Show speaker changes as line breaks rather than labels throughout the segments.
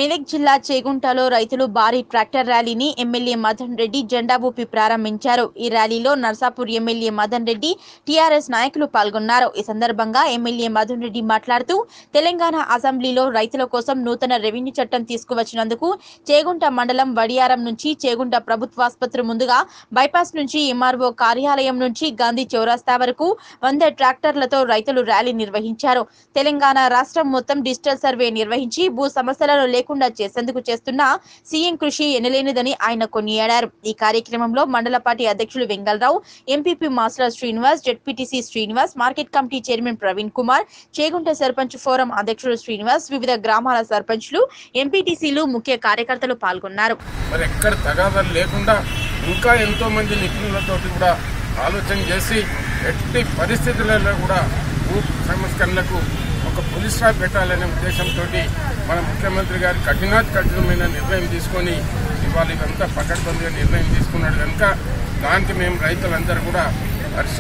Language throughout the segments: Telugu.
మెదక్ జిల్లా చేగుంటలో రైతులు భారీ ట్రాక్టర్ ర్యాలీని ఎమ్మెల్యే మదన్ రెడ్డి జెండా ఊపి ప్రారంభించారు ఈ ర్యాలీలో నర్సాపూర్ ఎమ్మెల్యే మదన్ రెడ్డి టీఆర్ఎస్ నాయకులు పాల్గొన్నారు ఈ సందర్భంగా ఎమ్మెల్యే మదన్ రెడ్డి మాట్లాడుతూ తెలంగాణ అసెంబ్లీలో రైతుల కోసం నూతన రెవెన్యూ చట్టం తీసుకువచ్చినందుకు చేగుంట మండలం వడియారం నుంచి చేగుంట ప్రభుత్వాసుపత్రి ముందుగా బైపాస్ నుంచి ఎంఆర్ఓ కార్యాలయం నుంచి గాంధీ చౌరస్తా వరకు వంద ట్రాక్టర్లతో రైతులు ర్యాలీ నిర్వహించారు తెలంగాణ రాష్ట్రం మొత్తం డిజిటల్ సర్వే నిర్వహించి భూ సమస్యలను లేకుండా చేసేందుకు చేస్తున్న సీఎం కృషి ఎనలేనిదని ఆయన కొనియాడారు ఈ కార్యక్రమంలో మండల పార్టీ అధ్యక్షులు Vengalarao MPP master Srinivas ZPTC Srinivas market committee chairman Praveen Kumar Chegunta sarpanch forum అధ్యక్షుడు శ్రీనివాస్ వివిధ గ్రామాల సర్పంచ్లు ఎంపీటీసీలు ముఖ్య కార్యకర్తలు పాల్గొన్నారు
మరి ఎక్కడ తగాదాలు లేకుండా ఇంకా ఎంతో మంది నిపుణులతోటి కూడా ఆలోచన చేసి ఎట్టి పరిస్థితులలో కూడా భూ సంస్కరణలకు ఒక పోలీస్ స్టాఫ్ పెట్టాలనే ఉద్దేశంతో మన ముఖ్యమంత్రి గారు కఠినాతి కఠినమైన నిర్ణయం తీసుకొని ఇవాళ ఇదంతా పకడ్బందీగా నిర్ణయం తీసుకున్నాడు కనుక దానికి మేము రైతులందరూ కూడా హర్ష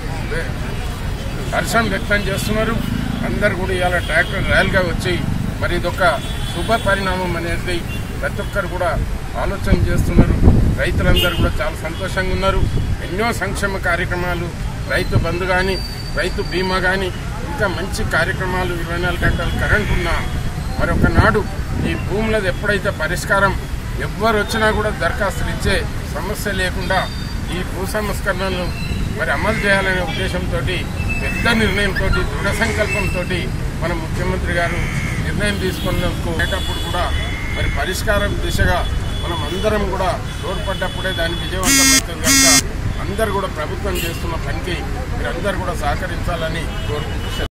హర్షం వ్యక్తం చేస్తున్నారు అందరు కూడా ఇవాళ ట్రాక్టర్ ర్యాలీగా వచ్చి మరి ఇదొక శుభ పరిణామం అనేది ప్రతి ఒక్కరు కూడా ఆలోచన చేస్తున్నారు రైతులందరూ కూడా చాలా సంతోషంగా ఉన్నారు ఎన్నో సంక్షేమ కార్యక్రమాలు రైతు బంధు కానీ రైతు బీమా కానీ ఇంకా మంచి కార్యక్రమాలు ఇరవై నాలుగు గంటలు కరెంట్ ఉన్నా మరి ఒకనాడు ఈ భూములది ఎప్పుడైతే పరిష్కారం ఎవ్వరు వచ్చినా కూడా దరఖాస్తులు ఇచ్చే సమస్య లేకుండా ఈ భూ సంస్కరణలను మరి అమలు చేయాలనే ఉద్దేశంతో పెద్ద నిర్ణయంతో దృఢ సంకల్పంతో మన ముఖ్యమంత్రి గారు నిర్ణయం తీసుకున్నందుకు అనేటప్పుడు కూడా మరి పరిష్కారం దిశగా మనం అందరం కూడా తోడ్పడ్డప్పుడే దాన్ని విజయవంతం అవుతుంది కనుక అందరు కూడా ప్రభుత్వం చేస్తున్న పనికి మీరందరూ కూడా సహకరించాలని కోరుకుంటూ